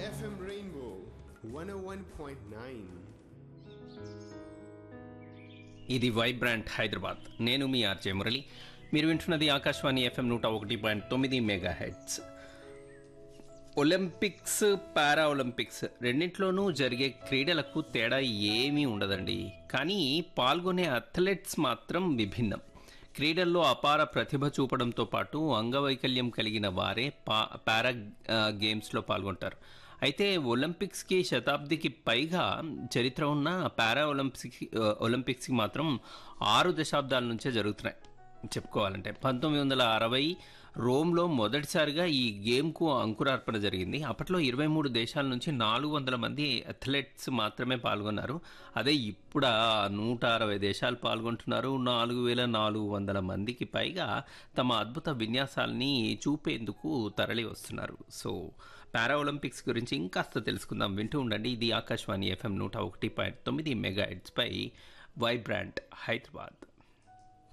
FM Rainbow 101.9. ఇది Vibrant Hyderabad నేను మీ RJ Murali మీరు వింటున్నది ఆకాశవాణి ఎఫ్ఎం నూట ఒకటి పాయింట్ తొమ్మిది megahertz Olympics para Olympics రెండింటిలోనూ జరిగే క్రీడలకు తేడా ఏమీ ఉండదండి కానీ పాల్గొనే అథ్లెట్స్ మాత్రం విభిన్నం క్రీడల్లో అపార ప్రతిభ చూపడంతో పాటు అంగవైకల్యం కలిగిన వారే పా పారా ఆ, గేమ్స్లో పాల్గొంటారు అయితే ఒలింపిక్స్కి శతాబ్దికి పైగా చరిత్ర ఉన్న పారా ఒలింపిక్స్కి ఆ, ఒలింపిక్స్కి మాత్రం ఆరు దశాబ్దాల నుంచే జరుగుతున్నాయి చెప్పుకోవాలంటే పంతొమ్మిది వందల అరవై రోమ్లో మొదటిసారిగా ఈ గేమ్కు అంకురార్పణ జరిగింది అప్పట్లో ఇరవై మూడు దేశాల నుంచి నాలుగు వందల మంది అథ్లెట్స్ మాత్రమే పాల్గొన్నారు అదే ఇప్పుడు ఆ నూట అరవై దేశాలు పాల్గొంటున్నారు నాలుగు వేల నాలుగు వందల మందికి పైగా తమ అద్భుత విన్యాసాలని చూపేందుకు తరలి వస్తున్నారు సో పారా ఒలింపిక్స్ గురించి ఇంకాస్త తెలుసుకుందాం వింటూ ఉండండి ఇది ఆకాశవాణి ఎఫ్ఎం నూట ఒకటి పాయింట్ తొమ్మిది మెగా పై వైబ్రాంట్ హైదరాబాద్